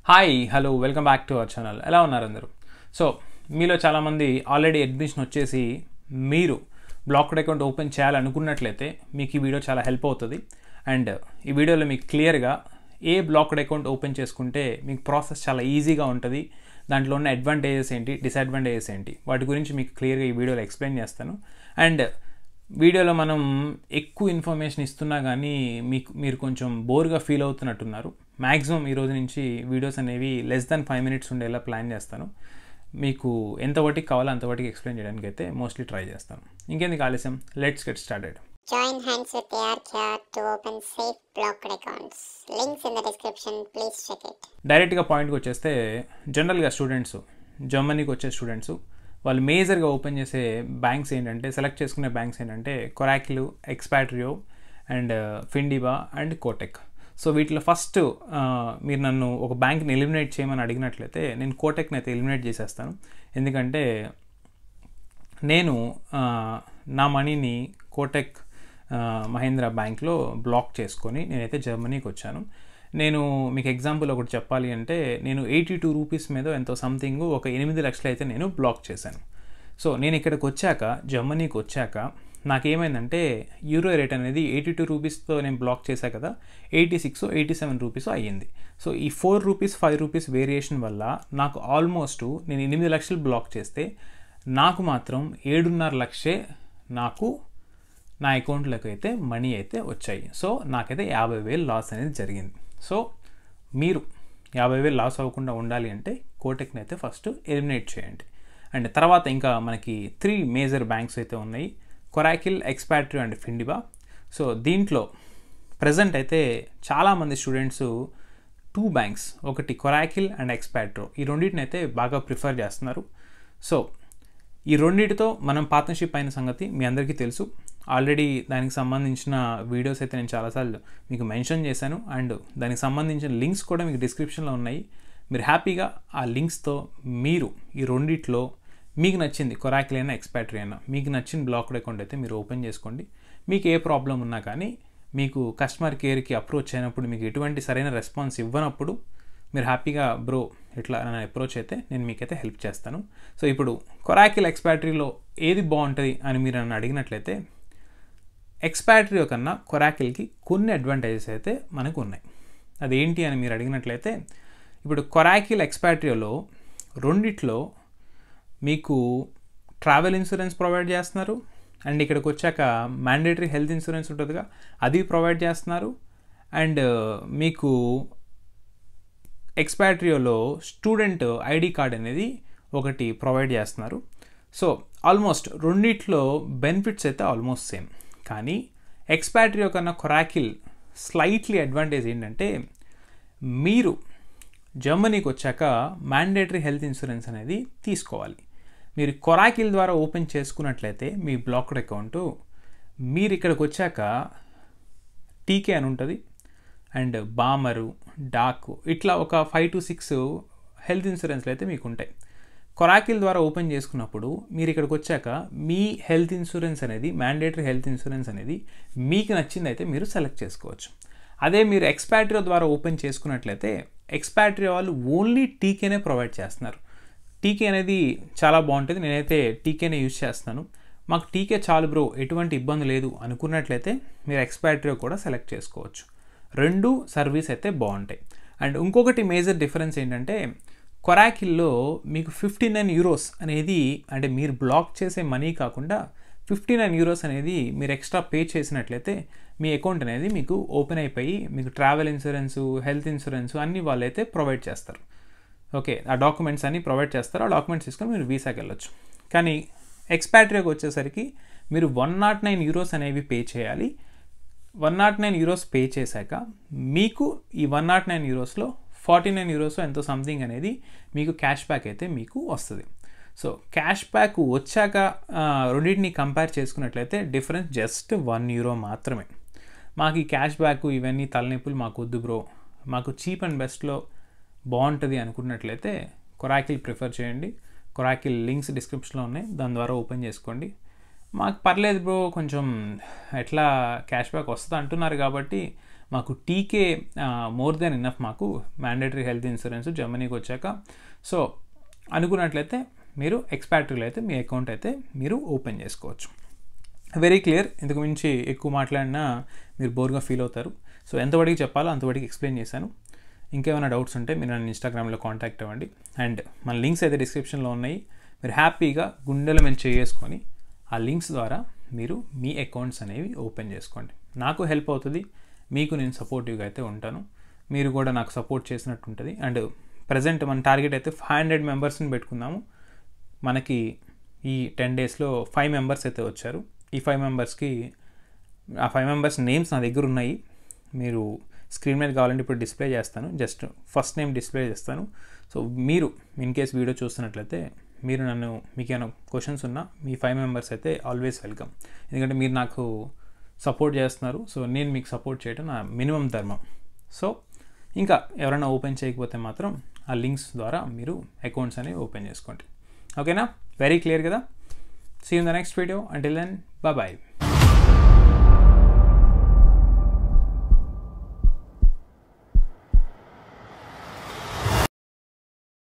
Hi hello welcome back to our channel ఎలా ఉన్నారు అందరూ సో మీలో చాలామంది ఆల్రెడీ అడ్మిషన్ వచ్చేసి మీరు బ్లాక్డ్ అకౌంట్ ఓపెన్ చేయాలనుకున్నట్లయితే మీకు ఈ వీడియో చాలా హెల్ప్ అవుతుంది అండ్ ఈ వీడియోలో మీకు క్లియర్గా ఏ బ్లాక్డ్ అకౌంట్ ఓపెన్ చేసుకుంటే మీకు ప్రాసెస్ చాలా ఈజీగా ఉంటుంది దాంట్లో ఉన్న అడ్వాంటేజెస్ ఏంటి డిసడ్వాంటేజెస్ ఏంటి వాటి గురించి మీకు క్లియర్గా ఈ వీడియోలో ఎక్స్ప్లెయిన్ చేస్తాను అండ్ వీడియోలో మనం ఎక్కువ ఇన్ఫర్మేషన్ ఇస్తున్నా కానీ మీకు మీరు కొంచెం బోర్గా ఫీల్ అవుతున్నట్టున్నారు మ్యాక్సిమం ఈ రోజు నుంచి వీడియోస్ అనేవి లెస్ దాన్ ఫైవ్ మినిట్స్ ఉండేలా ప్లాన్ చేస్తాను మీకు ఎంత వాటికి కావాలో అంత వాటికి ఎక్స్ప్లెయిన్ చేయడానికి అయితే మోస్ట్లీ ట్రై చేస్తాను ఇంకెందుకు ఆలస్యం let's get started Join hands with ARCare to open safe blocked accounts. Links in the description. Please check it. డైరెక్ట్గా పాయింట్కి వచ్చేస్తే జనరల్గా స్టూడెంట్స్ జర్మనీకి వచ్చే స్టూడెంట్స్ వాళ్ళు మేజర్గా ఓపెన్ చేసే బ్యాంక్స్ ఏంటంటే సెలెక్ట్ చేసుకునే బ్యాంక్స్ ఏంటంటే కొరాకిలు Expatrio and Fintiba and Kotak so వీటిలో ఫస్ట్ మీరు నన్ను ఒక బ్యాంక్ని ఎలిమినేట్ చేయమని అడిగినట్లయితే నేను కోటెక్ని అయితే ఎలిమినేట్ చేసేస్తాను ఎందుకంటే నేను ఆ, నా మనీని కోటెక్ ఆ, మహీంద్రా బ్యాంక్లో బ్లాక్ చేసుకొని నేనైతే జర్మనీకి వచ్చాను నేను మీకు ఎగ్జాంపుల్ ఒకటి చెప్పాలి అంటే నేను ఎయిటీ టూ రూపీస్ మీద ఎంతో సంథింగ్ ఒక ఎనిమిది లక్షలు అయితే నేను బ్లాక్ చేశాను సో నేను ఇక్కడికి వచ్చాక జర్మనీకి వచ్చాక నాకేమైందంటే యూరో రేట్ అనేది ఎయిటీ టూ రూపీస్తో నేను బ్లాక్ చేశా కదా eighty six eighty seven rupees అయ్యింది సో ఈ four rupees five rupees variation వల్ల నాకు ఆల్మోస్ట్ నేను ఎనిమిది లక్షలు బ్లాక్ చేస్తే నాకు మాత్రం ఏడున్నర లక్షే నాకు నా అకౌంట్లోకి అయితే మనీ అయితే వచ్చాయి సో నాకైతే యాభై వేలు లాస్ అనేది జరిగింది సో మీరు యాభై వేలు లాస్ అవ్వకుండా ఉండాలి అంటే కోటెక్ని అయితే ఫస్ట్ ఎలిమినేట్ చేయండి అండ్ తర్వాత ఇంకా మనకి త్రీ మేజర్ బ్యాంక్స్ అయితే ఉన్నాయి Coracle Expatrio and Fintiba so దీంట్లో ప్రజెంట్ అయితే చాలామంది స్టూడెంట్స్ టూ బ్యాంక్స్ ఒకటి కొరాకిల్ అండ్ ఎక్స్పాట్రో ఈ రెండింటిని అయితే బాగా ప్రిఫర్ చేస్తున్నారు సో ఈ రెండింటితో మనం పార్ట్నర్షిప్ అయిన సంగతి మీ అందరికీ తెలుసు ఆల్రెడీ దానికి సంబంధించిన వీడియోస్ అయితే నేను చాలాసార్లు మీకు మెన్షన్ చేశాను అండ్ దానికి సంబంధించిన లింక్స్ కూడా మీకు డిస్క్రిప్షన్లో ఉన్నాయి మీరు హ్యాపీగా ఆ లింక్స్తో మీరు ఈ రెండిట్లో మీకు నచ్చింది కొరాకిల్ అయినా ఎక్స్పాట్రీ అయినా మీకు నచ్చిన బ్లాక్డ్ అకౌంట్ అయితే మీరు ఓపెన్ చేసుకోండి మీకు ఏ ప్రాబ్లం ఉన్నా కానీ మీకు కస్టమర్ కేర్కి అప్రోచ్ అయినప్పుడు మీకు ఎటువంటి సరైన రెస్పాన్స్ ఇవ్వనప్పుడు మీరు హ్యాపీగా బ్రో ఇట్లా నన్ను అప్రోచ్ అయితే నేను మీకైతే హెల్ప్ చేస్తాను సో ఇప్పుడు కొరాకిల్ ఎక్స్పాట్రీలో ఏది బాగుంటుంది అని మీరు నన్ను అడిగినట్లయితే ఎక్స్పాట్రియో కన్నా కొరాకిల్కి కొన్ని అడ్వాంటేజెస్ అయితే మనకు ఉన్నాయి అదేంటి అని మీరు అడిగినట్లయితే ఇప్పుడు కొరాకిల్ ఎక్స్పాట్రియోలో రెండిట్లో మీకు ట్రావెల్ ఇన్సూరెన్స్ ప్రొవైడ్ చేస్తున్నారు అండ్ ఇక్కడికి వచ్చాక మ్యాండేటరీ హెల్త్ ఇన్సూరెన్స్ ఉంటుందిగా అది ప్రొవైడ్ చేస్తున్నారు అండ్ మీకు ఎక్స్పాట్రియోలో స్టూడెంట్ ఐడి కార్డ్ అనేది ఒకటి ప్రొవైడ్ చేస్తున్నారు సో ఆల్మోస్ట్ రెండిట్లో బెనిఫిట్స్ అయితే ఆల్మోస్ట్ సేమ్ కానీ ఎక్స్పాట్రియో కన్నా కొరాకిల్ స్లైట్లీ అడ్వాంటేజ్ ఏంటంటే మీరు జర్మనీకి వచ్చాక మ్యాండేటరీ హెల్త్ ఇన్సూరెన్స్ అనేది తీసుకోవాలి మీరు కొరాకిల్ ద్వారా ఓపెన్ చేసుకున్నట్లయితే మీ బ్లాక్డ్ అకౌంట్ మీరు ఇక్కడికి వచ్చాక టీకే అని ఉంటుంది అండ్ బామరు డాక్ ఇట్లా ఒక ఫైవ్ టు సిక్స్ హెల్త్ ఇన్సూరెన్స్లు అయితే మీకు ఉంటాయి కొరాకిల్ ద్వారా ఓపెన్ చేసుకున్నప్పుడు మీరు ఇక్కడికి వచ్చాక మీ హెల్త్ ఇన్సూరెన్స్ అనేది మ్యాండేటరీ హెల్త్ ఇన్సూరెన్స్ అనేది మీకు నచ్చింది అయితే మీరు సెలెక్ట్ చేసుకోవచ్చు అదే మీరు ఎక్స్పాట్రియో ద్వారా ఓపెన్ చేసుకున్నట్లయితే ఎక్స్పాట్రియో వాళ్ళు ఓన్లీ టీకేనే ప్రొవైడ్ చేస్తున్నారు టీకే అనేది చాలా బాగుంటుంది నేనైతే టీకేనే యూజ్ చేస్తున్నాను మాకు టీకే చాలు బ్రో ఎటువంటి ఇబ్బంది లేదు అనుకున్నట్లయితే మీరు ఎక్స్పాట్రియో కూడా సెలెక్ట్ చేసుకోవచ్చు రెండు సర్వీస్ అయితే బాగుంటాయి అండ్ ఇంకొకటి మేజర్ డిఫరెన్స్ ఏంటంటే కొరాకిల్లో మీకు ఫిఫ్టీ నైన్ యూరోస్ అనేది అంటే మీరు బ్లాక్ చేసే మనీ కాకుండా ఫిఫ్టీ నైన్ యూరోస్ అనేది మీరు ఎక్స్ట్రా పే చేసినట్లయితే మీ అకౌంట్ అనేది మీకు ఓపెన్ అయిపోయి మీకు ట్రావెల్ ఇన్సూరెన్స్ హెల్త్ ఇన్సూరెన్స్ అన్ని వాళ్ళైతే ప్రొవైడ్ చేస్తారు ఓకే ఆ డాక్యుమెంట్స్ అన్ని ప్రొవైడ్ చేస్తారు ఆ డాక్యుమెంట్స్ తీసుకొని మీరు వీసాకి వెళ్ళొచ్చు కానీ ఎక్స్పాట్రీకి వచ్చేసరికి మీరు వన్ నాట్ నైన్ యూరోస్ అనేవి పే చేయాలి one naught nine euros pay చేశాక మీకు ఈ వన్ నాట్ నైన్ యూరోస్లో ఫార్టీ నైన్ యూరోస్ ఎంతో సంథింగ్ అనేది మీకు క్యాష్ బ్యాక్ అయితే మీకు వస్తుంది సో క్యాష్ బ్యాక్ వచ్చాక ఆ, రెండింటిని కంపేర్ చేసుకున్నట్లయితే డిఫరెన్స్ జస్ట్ వన్ యూరో మాత్రమే మాకు ఈ క్యాష్ బ్యాక్ ఇవన్నీ తలనొప్పులు మాకు వద్దు బ్రో మాకు చీప్ అండ్ బెస్ట్లో బాగుంటుంది అనుకున్నట్లయితే కొరాకిల్ ప్రిఫర్ చేయండి కొరాకిల్ లింక్స్ డిస్క్రిప్షన్లో ఉన్నాయి దాని ద్వారా ఓపెన్ చేసుకోండి మాకు పర్లేదు బ్రో కొంచెం ఎట్లా క్యాష్ బ్యాక్ వస్తుంది అంటున్నారు కాబట్టి మాకు టీకే మోర్ దెన్ ఇన్నఫ్ మాకు మ్యాండేటరీ హెల్త్ ఇన్సూరెన్స్ జర్మనీకి వచ్చాక సో అనుకున్నట్లయితే మీరు ఎక్స్పాట్రీలో అయితే మీ అకౌంట్ అయితే మీరు ఓపెన్ చేసుకోవచ్చు వెరీ క్లియర్ ఇంతకు మించి ఎక్కువ మాట్లాడినా మీరు బోర్గా ఫీల్ అవుతారు సో ఎంతవరకు చెప్పాలో అంతవరకు ఎక్స్ప్లెయిన్ చేశాను ఇంకేమైనా డౌట్స్ ఉంటే మీరు నన్ను ఇన్స్టాగ్రామ్లో కాంటాక్ట్ అవ్వండి అండ్ మన లింక్స్ అయితే డిస్క్రిప్షన్లో ఉన్నాయి మీరు హ్యాపీగా గుండెల మీద చేసుకొని ఆ లింక్స్ ద్వారా మీరు మీ అకౌంట్స్ అనేవి ఓపెన్ చేసుకోండి నాకు హెల్ప్ అవుతుంది మీకు నేను సపోర్టివ్గా అయితే ఉంటాను మీరు కూడా నాకు సపోర్ట్ చేసినట్టు ఉంటుంది అండ్ ప్రజెంట్ మన టార్గెట్ అయితే ఫైవ్ హండ్రెడ్ మెంబర్స్ని పెట్టుకుందాము మనకి ఈ టెన్ డేస్లో ఫైవ్ మెంబర్స్ అయితే వచ్చారు ఈ ఫైవ్ మెంబర్స్కి ఆ ఫైవ్ మెంబర్స్ నేమ్స్ నా దగ్గర ఉన్నాయి మీరు స్క్రీన్ మీద కావాలంటే ఇప్పుడు డిస్ప్లే చేస్తాను జస్ట్ ఫస్ట్ నేమ్ డిస్ప్లే చేస్తాను సో మీరు ఇన్ కేస్ వీడియో చూస్తున్నట్లయితే మీరు నన్ను మీకు ఏమైనా క్వశ్చన్స్ ఉన్నా మీ ఫైవ్ మెంబర్స్ అయితే ఆల్వేస్ వెల్కమ్ ఎందుకంటే మీరు నాకు సపోర్ట్ చేస్తున్నారు సో నేను మీకు సపోర్ట్ చేయడం నా మినిమం ధర్మం సో ఇంకా ఎవరైనా ఓపెన్ చేయకపోతే మాత్రం ఆ లింక్స్ ద్వారా మీరు అకౌంట్స్ అనేవి ఓపెన్ చేసుకోండి ఓకేనా వెరీ క్లియర్ కదా see in the next video until then bye